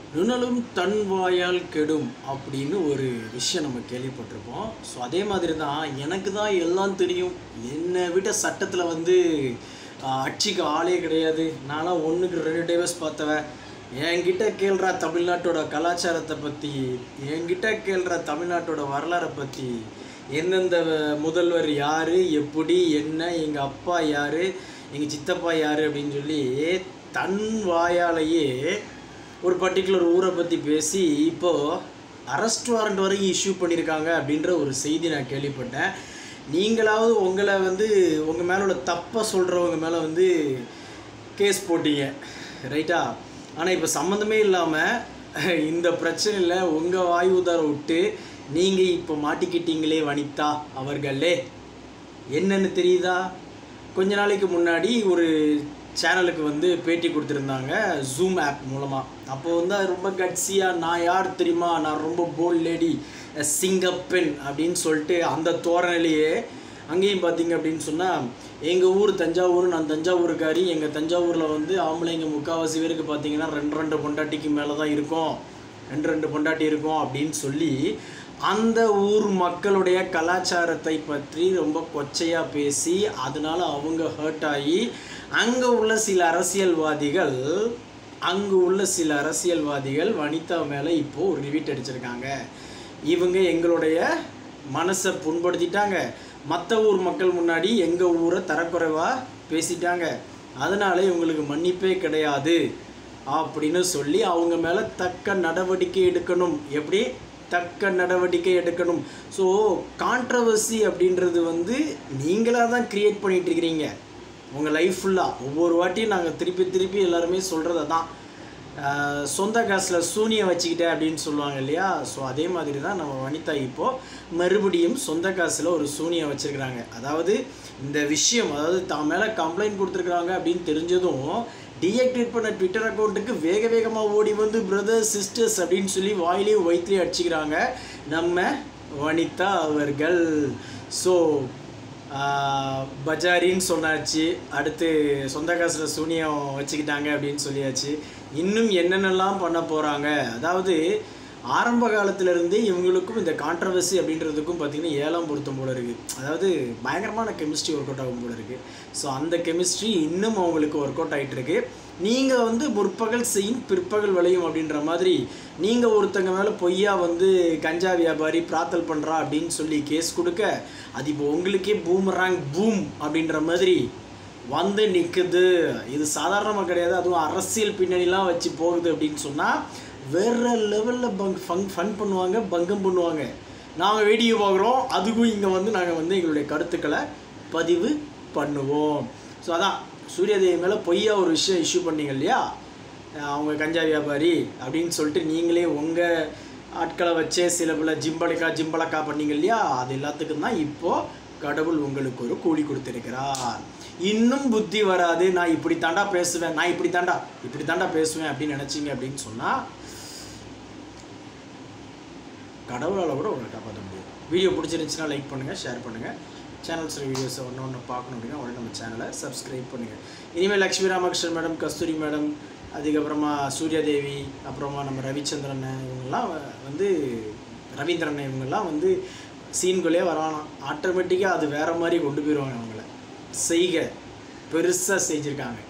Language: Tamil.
நுணலும் தன் வாயால் கெடும் அப்படின்னு ஒரு விஷயம் நம்ம கேள்விப்பட்டிருப்போம் ஸோ அதே மாதிரி தான் எனக்கு தான் எல்லாம் தெரியும் என்னை விட சட்டத்தில் வந்து ஆஹ், அடிச்சிக்க ஆளே கிடையாது நான்லாம் ஒன்றுக்கு ரெண்டு டைவர்ஸ் பார்த்தவன் என்கிட்ட கேள்றா தமிழ்நாட்டோட கலாச்சாரத்தை பற்றி என்கிட்ட கேள்றா தமிழ்நாட்டோட வரலாறை பற்றி எந்தெந்த முதல்வர் யார் எப்படி என்ன எங்கள் அப்பா யார் எங்கள் சித்தப்பா யார் அப்படின்னு சொல்லி தன் வாயாலேயே ஒரு பர்டிகுலர் ஊரை பற்றி பேசி இப்போது அரெஸ்ட் வாரண்ட் வரைக்கும் இஷ்யூ பண்ணியிருக்காங்க அப்படின்ற ஒரு செய்தி நான் கேள்விப்பட்டேன் நீங்களாவது உங்களை வந்து உங்கள் மேலே உள்ள தப்பை சொல்கிறவங்க மேலே வந்து கேஸ் போட்டீங்க ரைட்டா ஆனால் இப்போ சம்மந்தமே இல்லாமல் இந்த பிரச்சனையில் உங்கள் வாய் உதார விட்டு நீங்கள் இப்போ மாட்டிக்கிட்டீங்களே வனிதா அவர்களே என்னன்னு தெரியுதா கொஞ்ச நாளைக்கு முன்னாடி ஒரு சேனலுக்கு வந்து பேட்டி கொடுத்துருந்தாங்க ஜூம் ஆப் மூலமாக அப்போ வந்து அது ரொம்ப கட்சியாக நான் யார் தெரியுமா நான் ரொம்ப போல்ட் லேடி சிங்கப்பெண் அப்படின்னு சொல்லிட்டு அந்த தோரணையிலேயே அங்கேயும் பார்த்தீங்க அப்படின்னு சொன்னால் எங்கள் ஊர் தஞ்சாவூர் நான் தஞ்சாவூருக்காரி எங்கள் தஞ்சாவூரில் வந்து ஆம்பளைங்க முக்கால்வாசி பேருக்கு பார்த்தீங்கன்னா ரெண்டு ரெண்டு பொண்டாட்டிக்கு மேலே தான் இருக்கும் ரெண்டு ரெண்டு பொண்டாட்டி இருக்கும் அப்படின்னு சொல்லி அந்த ஊர் மக்களுடைய கலாச்சாரத்தை பற்றி ரொம்ப கொச்சையாக பேசி அதனால அவங்க ஹர்ட் ஆகி அங்கே உள்ள சில அரசியல்வாதிகள் அங்கே உள்ள சில அரசியல்வாதிகள் வனிதா மேலே இப்போது ஒரு ரிவீட் அடிச்சிருக்காங்க இவங்க எங்களுடைய மனசை புண்படுத்திட்டாங்க மற்ற ஊர் மக்கள் முன்னாடி எங்கள் ஊரை தரக்குறைவாக பேசிட்டாங்க அதனால இவங்களுக்கு மன்னிப்பே கிடையாது அப்படின்னு சொல்லி அவங்க மேலே தக்க நடவடிக்கை எடுக்கணும் எப்படி தக்க நடவடிக்கை எடுக்கணும் ஸோ கான்ட்ரவர்சி அப்படின்றது வந்து நீங்களாக தான் க்ரியேட் பண்ணிட்டு இருக்கிறீங்க உங்கள் லைஃப் ஃபுல்லாக ஒவ்வொரு வாட்டியும் நாங்கள் திருப்பி திருப்பி எல்லாருமே சொல்கிறது தான் ஆஹ் சொந்த காசில் சூனியை வச்சுக்கிட்டேன் அப்படின்னு சொல்லுவாங்க இல்லையா ஸோ அதே மாதிரி தான் நம்ம வனிதா இப்போது மறுபடியும் சொந்த காசில் ஒரு சூனியை வச்சுருக்கிறாங்க அதாவது இந்த விஷயம் அதாவது தான் மேலே கம்ப்ளைண்ட் கொடுத்துருக்குறாங்க அப்படின்னு தெரிஞ்சதும் டீஆக்டிவேட் பண்ண ட்விட்டர் அக்கௌண்ட்டுக்கு வேக வேகமாக ஓடி வந்து பிரதர்ஸ் சிஸ்டர்ஸ் அப்படின்னு சொல்லி வாயிலையும் வயிற்றுலையும் அடிச்சுக்கிறாங்க நம்ம வனிதா அவர்கள் ஸோ பஜாரின்னு சொன்னாச்சு அடுத்து சொந்த காசில் சூனியம் வச்சுக்கிட்டாங்க அப்படின்னு சொல்லியாச்சு இன்னும் என்னென்னலாம் பண்ண போகிறாங்க அதாவது ஆரம்ப காலத்திலேருந்தே இவங்களுக்கும் இந்த கான்ட்ரவர்சி அப்படின்றதுக்கும் பார்த்திங்கன்னா ஏழாம் பொருத்தம் போல இருக்குது அதாவது பயங்கரமான கெமிஸ்ட்ரி ஒர்க் அவுட் ஆகும் போல இருக்குது ஸோ அந்த கெமிஸ்ட்ரி இன்னும் அவங்களுக்கு ஒர்க் அவுட் ஆகிட்டு இருக்கு நீங்கள் வந்து முற்பகல் செய்யும் பிற்பகல் விளையும் அப்படின்ற மாதிரி நீங்கள் ஒருத்தங்க மேலே பொய்யா வந்து கஞ்சா வியாபாரி பிராத்தல் பண்ணுறா அப்படின்னு சொல்லி கேஸ் கொடுக்க அது இப்போ உங்களுக்கே பூமராங் பூம் அப்படின்ற மாதிரி வந்து நிற்குது இது சாதாரணமாக கிடையாது அதுவும் அரசியல் பின்னணிலாம் வச்சு போகுது அப்படின்னு சொன்னால் வேறு லெவலில் பங் ஃபன் ஃபன் பண்ணுவாங்க பங்கம் பண்ணுவாங்க நாங்கள் வீடியோ பார்க்குறோம் அதுக்கும் இங்கே வந்து நாங்கள் வந்து எங்களுடைய கருத்துக்களை பதிவு பண்ணுவோம் ஸோ அதான் சூர்யாதேவி மேலே பொய்யா ஒரு விஷயம் இஷ்யூ பண்ணீங்க இல்லையா அஹ் அவங்க கஞ்சா வியாபாரி அப்படின்னு சொல்லிட்டு நீங்களே உங்கள் ஆட்களை வச்சே சில பல ஜிம்பளக்கா ஜிம்பளக்கா பண்ணீங்க இல்லையா அது எல்லாத்துக்கும் தான் இப்போது கடவுள் உங்களுக்கு ஒரு கூலி கொடுத்திருக்கிறார் இன்னும் புத்தி வராது நான் இப்படி தாண்டா பேசுவேன் நான் இப்படி தாண்டா இப்படி தாண்டா பேசுவேன் அப்படின்னு நினச்சிங்க அப்படின்னு சொன்னால் கடவுளால் கூட உங்களை காப்பாற்ற முடியும் வீடியோ பிடிச்சிருந்துச்சுன்னா லைக் பண்ணுங்கள் ஷேர் பண்ணுங்கள் சேனல்ஸில் வீடியோஸை ஒன்று ஒன்று பார்க்கணும் அப்படின்னா உடனே நம்ம சேனலை சப்ஸ்கிரைப் பண்ணுங்கள் இனிமேல் லக்ஷ்மி ராமகிருஷ்ணன் மேடம் கஸ்தூரி மேடம் அதுக்கப்புறமா சூர்யாதேவி அப்புறமா நம்ம ரவிச்சந்திரன் இவங்கெல்லாம் வ- வந்து ரவீந்திரன் இவங்கெல்லாம் வந்து சீன்குள்ளே வரவானாம் ஆட்டோமேட்டிக்காக அது வேறு மாதிரி கொண்டு போயிடுவாங்க அவங்கள செய்க பெருசாக செஞ்சுருக்காங்க